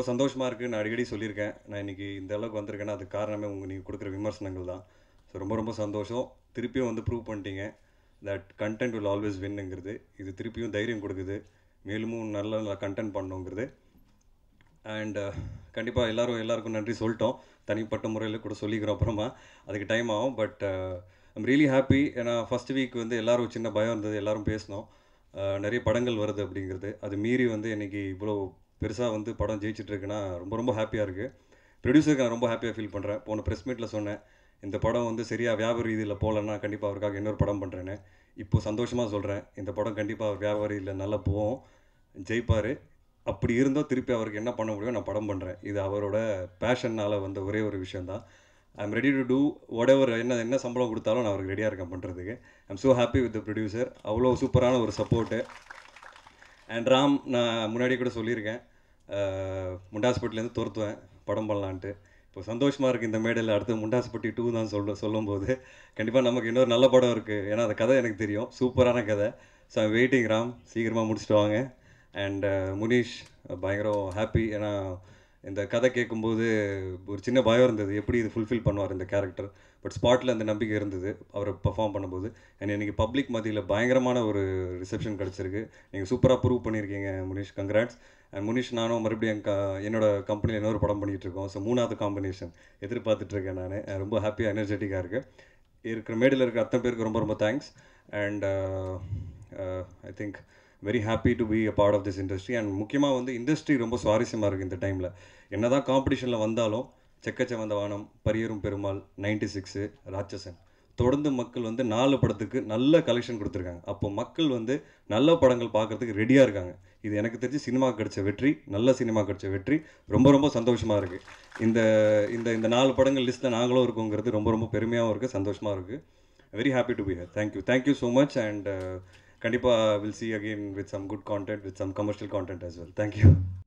சந்தோஷமாக இருக்குது நான் அடிக்கடி சொல்லியிருக்கேன் நான் இன்னைக்கு இந்த அளவுக்கு வந்திருக்கேன்னா அதுக்கு காரணமே உங்கள் நீங்கள் கொடுக்குற விமர்சனங்கள் தான் ஸோ ரொம்ப ரொம்ப சந்தோஷம் திருப்பியும் வந்து ப்ரூவ் பண்ணிட்டீங்க தட் கண்டென்ட் will ஆல்வேஸ் வின்னுங்கிறது இது திருப்பியும் தைரியம் கொடுக்குது மேலும் நல்ல நல்ல கண்டென்ட் பண்ணணுங்கிறது அண்ட் கண்டிப்பாக எல்லாரும் எல்லாருக்கும் நன்றி சொல்லிட்டோம் தனிப்பட்ட முறையில் கூட சொல்லிக்கிறோம் அப்புறமா அதுக்கு டைம் ஆகும் பட் ஐம் ரியலி ஹாப்பி ஏன்னா ஃபஸ்ட் வீக் வந்து எல்லாரும் சின்ன பயம் இருந்தது எல்லாரும் பேசினோம் அஹ், நிறைய படங்கள் வருது அப்படிங்கிறது அது மீறி வந்து இன்னைக்கு இவ்வளோ பெருசாக வந்து படம் ஜெயிச்சிட்டு இருக்குன்னா ரொம்ப ரொம்ப ஹாப்பியாக இருக்குது ப்ரொடியூசருக்கு நான் ரொம்ப ஹாப்பியாக ஃபீல் பண்ணுறேன் போன ப்ரெஸ் மீட்டில் சொன்னேன் இந்த படம் வந்து சரியாக வியாபார ரீதியில் போகலன்னா கண்டிப்பாக அவருக்காக இன்னொரு படம் பண்ணுறேன்னு இப்போ சந்தோஷமாக சொல்கிறேன் இந்த படம் கண்டிப்பாக அவர் வியாபார ரீதியில் நல்லா போகும் ஜெயிப்பார் அப்படி இருந்தோ திருப்பி அவருக்கு என்ன பண்ண முடியும் நான் படம் பண்ணுறேன் இது அவரோட பேஷன்னால் வந்த ஒரே ஒரு விஷயம் தான் I'm ready to do whatever என்ன என்ன சம்பளம் கொடுத்தாலும் நான் அவருக்கு ரெடியாக இருக்கேன் பண்ணுறதுக்கு I'm so happy with the producer அவ்வளோ சூப்பரான ஒரு சப்போர்ட்டு அண்ட் ராம் நான் முன்னாடி கூட சொல்லியிருக்கேன் அஹ், முண்டாஸ்பட்டிலேருந்து துரத்துவேன் படம் பண்ணலான்ட்டு இப்போ சந்தோஷமாக இருக்குது இந்த மேடையில் அடுத்து முண்டாஸ்பட்டி டூ தான் சொல்ல சொல்லும்போது கண்டிப்பாக நமக்கு இன்னொரு நல்ல படம் இருக்குது ஏன்னா அந்த கதை எனக்கு தெரியும் சூப்பரான கதை ஸோ வெயிட்டிங் ராம் சீக்கிரமாக முடிச்சுட்டு வாங்க அண்ட் முனீஷ் பயங்கரம் ஹாப்பி ஏன்னா இந்த கதை கேட்கும்போது ஒரு சின்ன பயம் இருந்தது எப்படி இது ஃபுல்ஃபில் பண்ணுவார் இந்த கேரக்டர் பட் ஸ்பாட்டில் அந்த நம்பிக்கை இருந்தது அவரை பர்ஃபார்ம் பண்ணும்போது அண்ட் இன்னைக்கு பப்ளிக் மத்தியில் பயங்கரமான ஒரு ரிசப்ஷன் கிடச்சிருக்கு நீங்கள் சூப்பராக ப்ரூவ் பண்ணியிருக்கீங்க முனிஷ் கங்க்ராட்ஸ் அண்ட் முனிஷ் நானும் மறுபடியும் என் க என்னோட கம்பெனியில் இன்னொரு படம் பண்ணிகிட்டு இருக்கோம் ஸோ மூணாவது காம்பினேஷன் எதிர்பார்த்துட்ருக்கேன் நான் ரொம்ப ஹாப்பியாக எனர்ஜெட்டிக்காக இருக்குது இருக்கிற மேடையில் இருக்கிற அத்தனை பேருக்கு ரொம்ப ரொம்ப thanks and I think very happy to be a part of this industry and முக்கியமாக வந்து இண்டஸ்ட்ரி ரொம்ப சுவாரஸ்யமாக இருக்குது இந்த டைமில் என்னதான் காம்படிஷனில் வந்தாலும் செக்கச்ச வந்த வானம் பரியரும் பெருமாள் நைன்டி சிக்ஸு ராட்சசன் தொடர்ந்து மக்கள் வந்து நாலு படத்துக்கு நல்ல கலெக்ஷன் கொடுத்துருக்காங்க அப்போ மக்கள் வந்து நல்ல படங்கள் பார்க்கறதுக்கு ரெடியாக இருக்காங்க இது எனக்கு தெரிஞ்சு சினிமா கிடைச்ச வெற்றி நல்ல சினிமா கிடைச்ச வெற்றி ரொம்ப ரொம்ப சந்தோஷமாக இருக்குது இந்த இந்த இந்த நாலு படங்கள் லிஸ்ட்டில் நாங்களும் இருக்கோங்கிறது ரொம்ப ரொம்ப பெருமையாகவும் இருக்குது சந்தோஷமாக இருக்குது very happy to be her thank you thank you so much and கண்டிப்பாக will see again with some good content with some commercial content as well thank you